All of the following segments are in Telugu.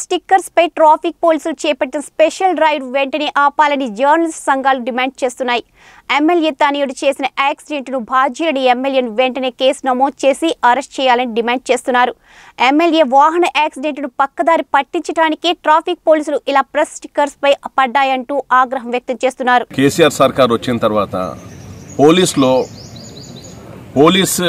స్టిక్కర్స్ పై ట్రాఫిక్ పోలీసులు చేపట్టిన స్పెషల్ డ్రైవ్ వెంటనే ఆపాలని జర్నలిస్ట్ సంఘాలు డిమాండ్ చేస్తున్నాయి ఎమ్మెల్యే తనయుడు చేసిన యాక్సిడెంట్ ను బాధ్యులని ఎమ్మెల్యేను వెంటనే కేసు నమోదు చేసి అరెస్ట్ చేయాలని డిమాండ్ చేస్తున్నారు ఎమ్మెల్యే వాహన యాక్సిడెంట్ ను పక్కదారి పట్టించడానికే ట్రాఫిక్ పోలీసులు ఇలా ప్రెస్ స్టిక్కర్స్ పై పడ్డాయంటూ ఆగ్రహం వ్యక్తం చేస్తున్నారు కేసీఆర్ సర్కార్ వచ్చిన తర్వాత పోలీస్లో police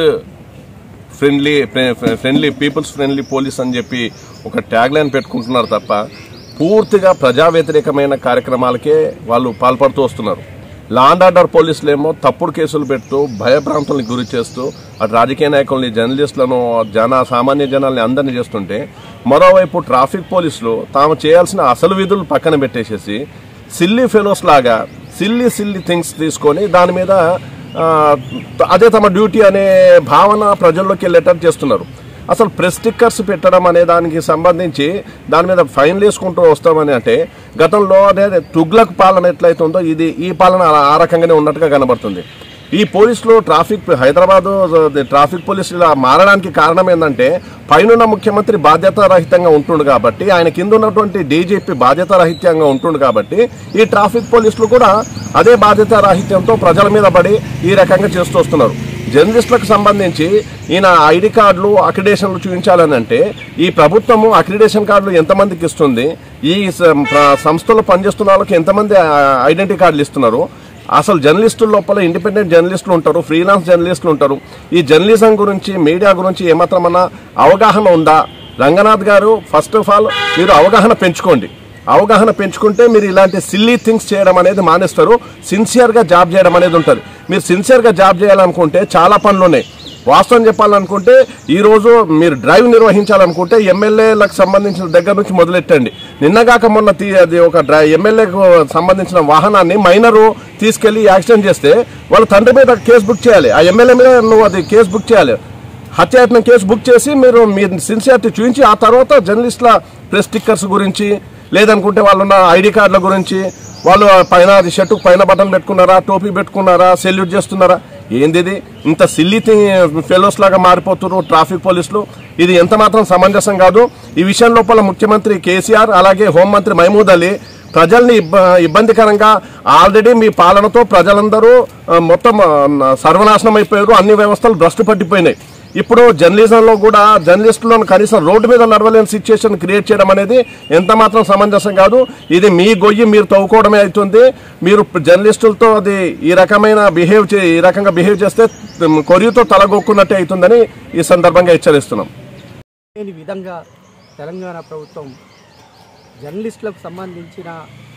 friendly friendly peoples friendly police అని చెప్పి ఒక ట్యాగ్ లైన్ పెట్టుకుంటున్నారు తప్ప పూర్తిగా ప్రజా వ్యతిరేకమైన కార్యక్రమాలకే వాళ్ళు పాల్పడుతూ వస్తున్నారు లా అండ్ ఆర్డర్ పోలీసులు ఏమో తప్పుడు కేసులు పెడుతూ భయభ్రాంతుల్ని గురి చేస్తూ అటు రాజకీయ నాయకుల్ని జర్నలిస్టులను జన సామాన్య జనాల్ని అందరినీ చేస్తుంటే మరోవైపు ట్రాఫిక్ పోలీసులు తాము చేయాల్సిన అసలు విధులు పక్కన పెట్టేసేసి సిల్లీ ఫెలోస్ లాగా సిల్లీ సిల్లీ థింగ్స్ తీసుకొని దాని మీద ఆ, అదే తమ డ్యూటీ అనే భావన ప్రజల్లోకి వెళ్ళేటట్టు చేస్తున్నారు అసలు ప్రెస్ స్టిక్కర్స్ పెట్టడం అనే దానికి సంబంధించి దాని మీద ఫైన్లు వేసుకుంటూ వస్తామని అంటే గతంలో అదే తుగ్లక్ పాలన ఎట్లయితుందో ఇది ఈ పాలన ఆ- ఆ రకంగానే ఉన్నట్టుగా కనబడుతుంది ఈ పోలీసులు ట్రాఫిక్ హైదరాబాద్ ట్రాఫిక్ పోలీసులు ఇలా మారడానికి కారణం ఏంటంటే పైనున్న ముఖ్యమంత్రి బాధ్యత రహితంగా ఉంటుండు కాబట్టి ఆయన కింద ఉన్నటువంటి డీజీపీ బాధ్యత రహితంగా ఉంటుండు కాబట్టి ఈ ట్రాఫిక్ పోలీసులు కూడా అదే బాధ్యత రాహిత్యంతో ప్రజల మీద పడి ఈ రకంగా చేస్తూ వస్తున్నారు జర్నలిస్టులకు సంబంధించి ఈయన ఐడి కార్డులు అక్రిడేషన్లు చూపించాలని అంటే ఈ ప్రభుత్వము అక్రిడేషన్ కార్డులు ఎంతమందికి ఇస్తుంది ఈ స- ప్ర- సంస్థలో పనిచేస్తున్న వాళ్ళకి ఎంతమంది ఐడెంటిటీ కార్డులు ఇస్తున్నారు అసలు జర్నలిస్టుల లోపల ఇండిపెండెంట్ జర్నలిస్టులు ఉంటారు ఫ్రీలాన్స్ జర్నలిస్టులు ఉంటారు ఈ జర్నలిజం గురించి మీడియా గురించి ఏమాత్రమన్నా అవగాహన ఉందా రంగనాథ్ గారు ఫస్ట్ ఆఫ్ ఆల్ మీరు అవగాహన పెంచుకోండి అవగాహన పెంచుకుంటే మీరు ఇలాంటి సిల్లీ థింగ్స్ చేయడం అనేది మానేస్తారు సిన్సియర్గా జాబ్ చేయడం అనేది ఉంటుంది మీరు సిన్సియర్గా జాబ్ చేయాలనుకుంటే చాలా పనులు ఉన్నాయి వాస్తవం చెప్పాలనుకుంటే ఈ రోజు మీరు డ్రైవ్ నిర్వహించాలనుకుంటే ఎమ్మెల్యేలకు సంబంధించిన దగ్గర నుంచి మొదలెట్టండి నిన్నగాక మొన్న తీ అది ఒక డ్రై ఎమ్మెల్యేకు సంబంధించిన వాహనాన్ని మైనరు తీసుకెళ్లి యాక్సిడెంట్ చేస్తే వాళ్ళ తండ్రి మీద కేసు బుక్ చేయాలి ఆ ఎమ్మెల్యే మీద నువ్వు అది కేసు బుక్ చేయాలి హత్యాయత్నం కేసు బుక్ చేసి మీరు మీ సిన్సియారిటీ చూపించి ఆ తర్వాత జర్నలిస్టుల ప్రెస్ స్టిక్కర్స్ గురించి లేదనుకుంటే వాళ్ళున్న ఐడి కార్డుల గురించి వాళ్ళు పైన అది షర్టు పైన బటన్ పెట్టుకున్నారా టోపీ పెట్టుకున్నారా సెల్యూట్ చేస్తున్నారా ఏంది ఇది ఇంత సిల్లీ ఫెలోస్ లాగా మారిపోతున్నారు ట్రాఫిక్ పోలీసులు ఇది ఎంత మాత్రం సమంజసం కాదు ఈ విషయం లోపల ముఖ్యమంత్రి కేసీఆర్ అలాగే హోంమంత్రి మహమూద్ అలీ ప్రజల్ని ఇబ్బ ఇబ్బందికరంగా ఆల్రెడీ మీ పాలనతో ప్రజలందరూ ఆ, మొత్తం ఆ, సర్వనాశనం అయిపోయారు అన్ని వ్యవస్థలు భ్రష్టు పట్టిపోయినాయి ఇప్పుడు జర్నలిజంలో కూడా జర్నలిస్టులను కనీసం రోడ్డు మీద నడవలేని సిచ్యుయేషన్ క్రియేట్ చేయడం అనేది ఎంత మాత్రం సమంజసం కాదు ఇది మీ గొయ్యి మీరు తవ్వుకోవడమే అవుతుంది మీరు జర్నలిస్టులతో అది ఈ రకమైన బిహేవ్ చే ఈ రకంగా బిహేవ్ చేస్తే ఉమ్, కొరియుతో తలగొక్కున్నట్టే అవుతుందని ఈ సందర్భంగా హెచ్చరిస్తున్నాం లేని విధంగా తెలంగాణ ప్రభుత్వం జర్నలిస్టులకు సంబంధించిన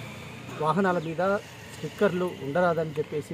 వాహనాల మీద స్టిక్కర్లు ఉండరాదని చెప్పేసి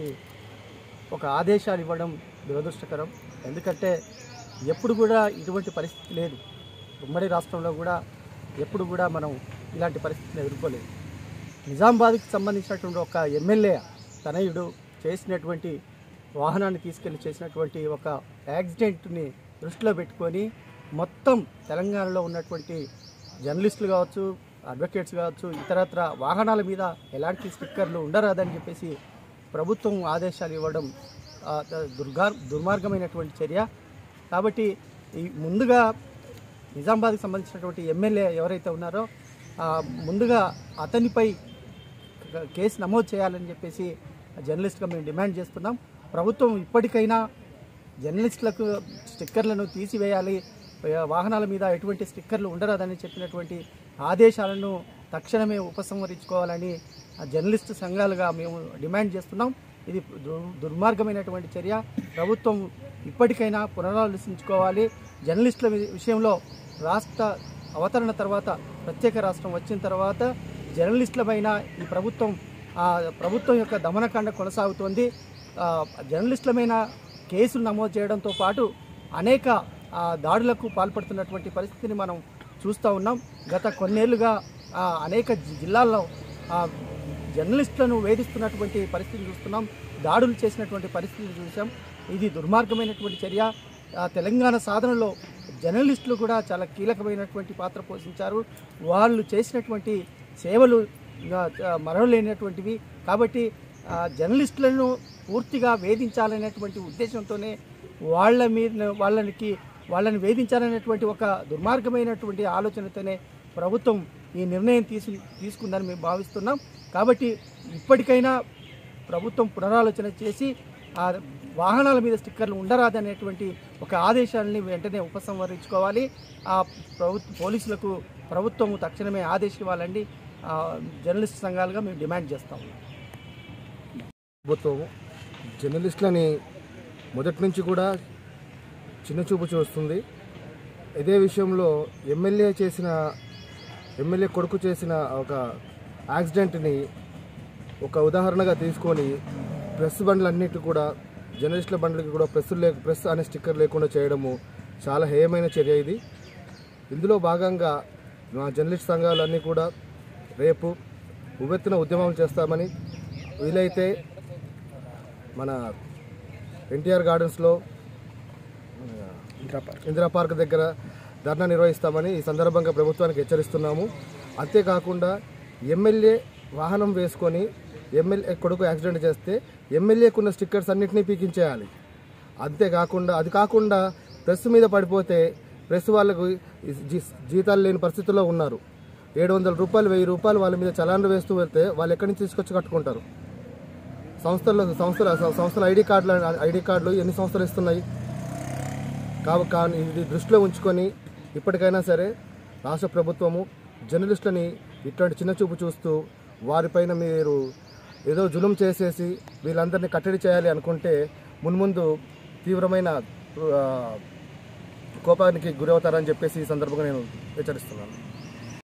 ఒక ఆదేశాలు ఇవ్వడం దురదృష్టకరం ఎందుకంటే ఎప్పుడు కూడా ఇటువంటి పరిస్థితి లేదు ఉమ్మడి రాష్ట్రంలో కూడా ఎప్పుడు కూడా మనం ఇలాంటి పరిస్థితిని ఎదుర్కోలేదు నిజామాబాద్కి సంబంధించినటువంటి ఒక ఎమ్మెల్యే తనయుడు చేసినటువంటి వాహనాన్ని తీసుకెళ్లి చేసినటువంటి ఒక యాక్సిడెంట్ని దృష్టిలో పెట్టుకొని మొత్తం తెలంగాణలో ఉన్నటువంటి జర్నలిస్టులు కావచ్చు అడ్వకేట్స్ కావచ్చు ఇతరత్ర వాహనాల మీద ఎలాంటి స్టిక్కర్లు ఉండరాదని చెప్పేసి ప్రభుత్వం ఆదేశాలు ఇవ్వడం ఆ, దుర్గార్ దుర్మార్గమైనటువంటి చర్య కాబట్టి ఈ ముందుగా నిజామాబాద్కి సంబంధించినటువంటి ఎమ్మెల్యే ఎవరైతే ఉన్నారో ఆ, ముందుగా అతనిపై క- కేసు నమోదు చేయాలని చెప్పేసి జర్నలిస్ట్గా మేము డిమాండ్ చేస్తున్నాం ప్రభుత్వం ఇప్పటికైనా జర్నలిస్టులకు స్టిక్కర్లను తీసివేయాలి ఆ, వాహనాల మీద ఎటువంటి స్టిక్కర్లు ఉండరాదని చెప్పినటువంటి ఆదేశాలను తక్షణమే ఉపసంహరించుకోవాలని ఆ జర్నలిస్టు సంఘాలుగా మేము డిమాండ్ చేస్తున్నాం ఇది దుర్- దుర్మార్గమైనటువంటి చర్య ప్రభుత్వం ఇప్పటికైనా పునరాలోచించుకోవాలి జర్నలిస్టుల వి- విషయంలో రాష్ట్ర అవతరణ తర్వాత ప్రత్యేక రాష్ట్రం వచ్చిన తర్వాత జర్నలిస్టులపైన ఈ ప్రభుత్వం ఆ, ప్రభుత్వం యొక్క దమనకాండ కొనసాగుతోంది ఆ, జర్నలిస్టులమైన కేసులు నమోదు చేయడంతో పాటు అనేక ఆ, దాడులకు పాల్పడుతున్నటువంటి పరిస్థితిని మనం చూస్తూ ఉన్నాం గత కొన్నేళ్లుగా ఆ, అనేక జి- జిల్లాల్లో ఆ, జర్నలిస్టులను వేధిస్తున్నటువంటి పరిస్థితిని చూస్తున్నాం దాడులు చేసినటువంటి పరిస్థితిని చూసాం ఇది దుర్మార్గమైనటువంటి చర్య ఆ, తెలంగాణ సాధనలో జర్నలిస్టులు కూడా చాలా కీలకమైనటువంటి పాత్ర పోషించారు వాళ్ళు చేసినటువంటి సేవలు ఆ, ఆ, మరవలేనటువంటివి కాబట్టి ఆ, జర్నలిస్టులను పూర్తిగా వేధించాలనేటువంటి ఉద్దేశంతోనే వాళ్ళ మీద వాళ్ళకి వాళ్ళని వేధించాలనేటువంటి ఒక దుర్మార్గమైనటువంటి ఆలోచనతోనే ప్రభుత్వం ఈ నిర్ణయం తీసు తీసుకుందని మేము భావిస్తున్నాం కాబట్టి ఇప్పటికైనా ప్రభుత్వం పునరాలోచన చేసి ఆ వాహనాల మీద స్టిక్కర్లు ఉండరాదనేటువంటి ఒక ఆదేశాలని వెంటనే ఉపసంహరించుకోవాలి ఆ ప్రభుత్వ పోలీసులకు ప్రభుత్వం తక్షణమే ఆదేశం ఇవ్వాలండి ఆ, జర్నలిస్ట్ సంఘాలుగా మేము డిమాండ్ చేస్తాం ప్రభుత్వం జర్నలిస్టులని మొదటి నుంచి కూడా చిన్నచూపు చూస్తుంది ఇదే విషయంలో ఎమ్మెల్యే చేసిన ఎమ్మెల్యే కొడుకు చేసిన ఒక యాక్సిడెంట్ని ఒక ఉదాహరణగా తీసుకొని ప్రెస్ బండ్లన్నిటి కూడా జర్నలిస్టుల బండ్లకి కూడా ప్రెస్ లే ప్రెస్ అనే స్టిక్కర్ లేకుండా చేయడము చాలా హేయమైన చర్య ఇది ఇందులో భాగంగా మా జర్నలిస్ట్ సంఘాలన్నీ కూడా రేపు ఉవ్వెత్తున ఉద్యమం చేస్తామని వీలైతే మన ఎన్టీఆర్ గార్డెన్స్లో ఇందిరా పార్క్ దగ్గర ధర్నా నిర్వహిస్తామని ఈ సందర్భంగా ప్రభుత్వానికి హెచ్చరిస్తున్నాము అంతేకాకుండా ఎమ్మెల్యే వాహనం వేసుకొని ఎమ్మెల్యే కొడుకు యాక్సిడెంట్ చేస్తే ఎమ్మెల్యేకున్న స్టిక్కర్స్ అన్నింటినీ పీకించేయాలి అంతేకాకుండా అది కాకుండా ప్రెస్ మీద పడిపోతే ప్రెస్ వాళ్ళకు జీ- జీతాలు లేని పరిస్థితుల్లో ఉన్నారు ఏడు వందల రూపాయలు వెయ్యి రూపాయలు వాళ్ళ మీద చలాన్లు వేస్తూ వెళ్తే వాళ్ళు ఎక్కడి నుంచి తీసుకొచ్చి కట్టుకుంటారు సంస్థల్లో సంస్థల సంస్థల ఐడి కార్డులు ఐడి కార్డులు ఎన్ని సంస్థలు ఇస్తున్నాయి కావు కానీ ఇది దృష్టిలో ఉంచుకొని ఇప్పటికైనా సరే రాష్ట్ర ప్రభుత్వము జర్నలిస్టులని ఇట్లాంటి చిన్న చూపు చూస్తూ వారిపైన మీరు ఏదో జులుం చేసేసి వీళ్ళందరినీ కట్టడి చేయాలి అనుకుంటే మున్ముందు తీవ్రమైన ఆ, కోపానికి గురవుతారని చెప్పేసి ఈ సందర్భంగా నేను హెచ్చరిస్తున్నాను